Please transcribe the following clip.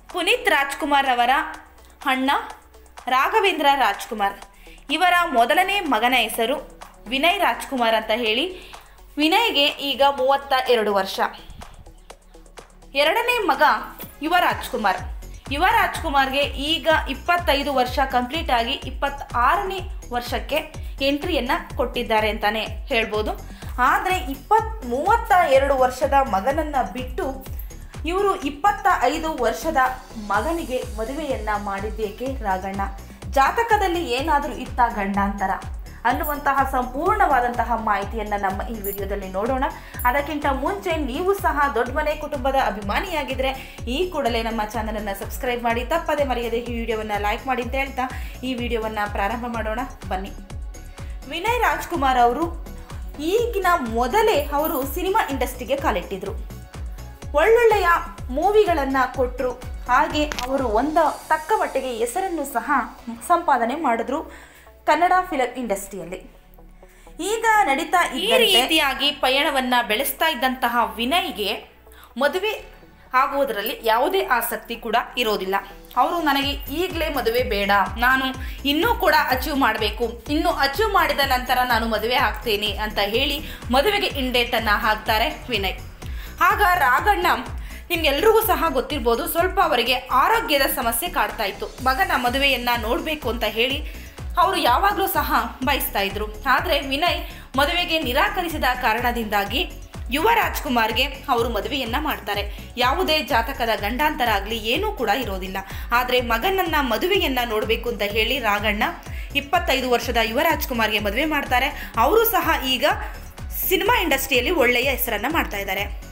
ಪುನೀತ್ ರಾಜ್ಕುಮಾರ್ ಅವರ ಅಣ್ಣ ರಾಘವೇಂದ್ರ ರಾಜ್ಕುಮಾರ್ ಇವರ ಮೊದಲನೇ ಮಗನ ಹೆಸರು ವಿನಯ್ ರಾಜ್ಕುಮಾರ್ ಅಂತ ಹೇಳಿ ವಿನಯ್ಗೆ ಈಗ ಮೂವತ್ತ ಎರಡು ವರ್ಷ ಎರಡನೇ ಮಗ ಯುವ ರಾಜ್ಕುಮಾರ್ ಯುವ ರಾಜ್ಕುಮಾರ್ಗೆ ಈಗ ಇಪ್ಪತ್ತೈದು ವರ್ಷ ಕಂಪ್ಲೀಟ್ ಆಗಿ ಇಪ್ಪತ್ತಾರನೇ ವರ್ಷಕ್ಕೆ ಎಂಟ್ರಿಯನ್ನು ಕೊಟ್ಟಿದ್ದಾರೆ ಅಂತಲೇ ಹೇಳ್ಬೋದು ಆದರೆ ಇಪ್ಪತ್ ಮೂವತ್ತ ಎರಡು ವರ್ಷದ ಮಗನನ್ನು ಬಿಟ್ಟು ಇವರು ಇಪ್ಪತ್ತ ಐದು ವರ್ಷದ ಮಗನಿಗೆ ಮದುವೆಯನ್ನ ಮಾಡಿದ್ದೇಕೆ ರಾಗಣ್ಣ ಜಾತಕದಲ್ಲಿ ಏನಾದರೂ ಇತ್ತ ಗಂಡಾಂತರ ಅನ್ನುವಂತಹ ಸಂಪೂರ್ಣವಾದಂತಹ ಮಾಹಿತಿಯನ್ನ ನಮ್ಮ ಈ ವಿಡಿಯೋದಲ್ಲಿ ನೋಡೋಣ ಅದಕ್ಕಿಂತ ಮುಂಚೆ ನೀವು ಸಹ ದೊಡ್ಡ ಮನೆ ಕುಟುಂಬದ ಅಭಿಮಾನಿಯಾಗಿದ್ರೆ ಈ ಕೂಡಲೇ ನಮ್ಮ ಚಾನಲನ್ನು ಸಬ್ಸ್ಕ್ರೈಬ್ ಮಾಡಿ ತಪ್ಪದೆ ಮರೆಯದೆ ಈ ವಿಡಿಯೋವನ್ನು ಲೈಕ್ ಮಾಡಿ ಅಂತ ಹೇಳ್ತಾ ಈ ವಿಡಿಯೋವನ್ನು ಪ್ರಾರಂಭ ಮಾಡೋಣ ಬನ್ನಿ ವಿನಯ್ ರಾಜ್ಕುಮಾರ್ ಅವರು ಈಗಿನ ಮೊದಲೇ ಅವರು ಸಿನಿಮಾ ಇಂಡಸ್ಟ್ರಿಗೆ ಕಾಲಿಟ್ಟಿದ್ರು ಒಳ್ಳೊಳ್ಳೆಯ ಮೂವಿಗಳನ್ನು ಕೊಟ್ಟರು ಹಾಗೆ ಅವರು ಒಂದು ತಕ್ಕ ಮಟ್ಟಿಗೆ ಹೆಸರನ್ನು ಸಹ ಸಂಪಾದನೆ ಮಾಡಿದ್ರು ಕನ್ನಡ ಫಿಲಂ ಇಂಡಸ್ಟ್ರಿಯಲ್ಲಿ ಈಗ ನಡೀತಾ ಈ ರೀತಿಯಾಗಿ ಪಯಣವನ್ನ ಬೆಳೆಸ್ತಾ ಇದ್ದಂತಹ ವಿನಯ್ಗೆ ಮದುವೆ ಆಗುವುದರಲ್ಲಿ ಯಾವುದೇ ಆಸಕ್ತಿ ಕೂಡ ಇರೋದಿಲ್ಲ ಅವರು ನನಗೆ ಈಗಲೇ ಮದುವೆ ಬೇಡ ನಾನು ಇನ್ನೂ ಕೂಡ ಅಚೀವ್ ಮಾಡಬೇಕು ಇನ್ನು ಅಚೀವ್ ಮಾಡಿದ ನಂತರ ನಾನು ಮದುವೆ ಆಗ್ತೇನೆ ಅಂತ ಹೇಳಿ ಮದುವೆಗೆ ಇಂಡೇಟನ್ನು ಹಾಕ್ತಾರೆ ವಿನಯ್ ಆಗ ರಾಘಣ್ಣ ನಿಮ್ಗೆಲ್ರಿಗೂ ಸಹ ಗೊತ್ತಿರ್ಬೋದು ಸ್ವಲ್ಪ ಅವರಿಗೆ ಆರೋಗ್ಯದ ಸಮಸ್ಯೆ ಕಾಡ್ತಾ ಇತ್ತು ಮಗನ ಮದುವೆಯನ್ನ ನೋಡಬೇಕು ಅಂತ ಹೇಳಿ ಅವರು ಯಾವಾಗಲೂ ಸಹ ಬಯಸ್ತಾ ಇದ್ರು ಆದರೆ ವಿನಯ್ ಮದುವೆಗೆ ನಿರಾಕರಿಸಿದ ಕಾರಣದಿಂದಾಗಿ ಯುವ ರಾಜ್ಕುಮಾರ್ಗೆ ಅವರು ಮದುವೆಯನ್ನ ಮಾಡ್ತಾರೆ ಯಾವುದೇ ಜಾತಕದ ಗಂಡಾಂತರ ಆಗಲಿ ಏನೂ ಕೂಡ ಇರೋದಿಲ್ಲ ಆದರೆ ಮಗನನ್ನ ಮದುವೆಯನ್ನ ನೋಡಬೇಕು ಅಂತ ಹೇಳಿ ರಾಘಣ್ಣ ಇಪ್ಪತ್ತೈದು ವರ್ಷದ ಯುವ ರಾಜ್ಕುಮಾರ್ಗೆ ಮದುವೆ ಮಾಡ್ತಾರೆ ಅವರು ಸಹ ಈಗ ಸಿನಿಮಾ ಇಂಡಸ್ಟ್ರಿಯಲ್ಲಿ ಒಳ್ಳೆಯ ಹೆಸರನ್ನ ಮಾಡ್ತಾ ಇದ್ದಾರೆ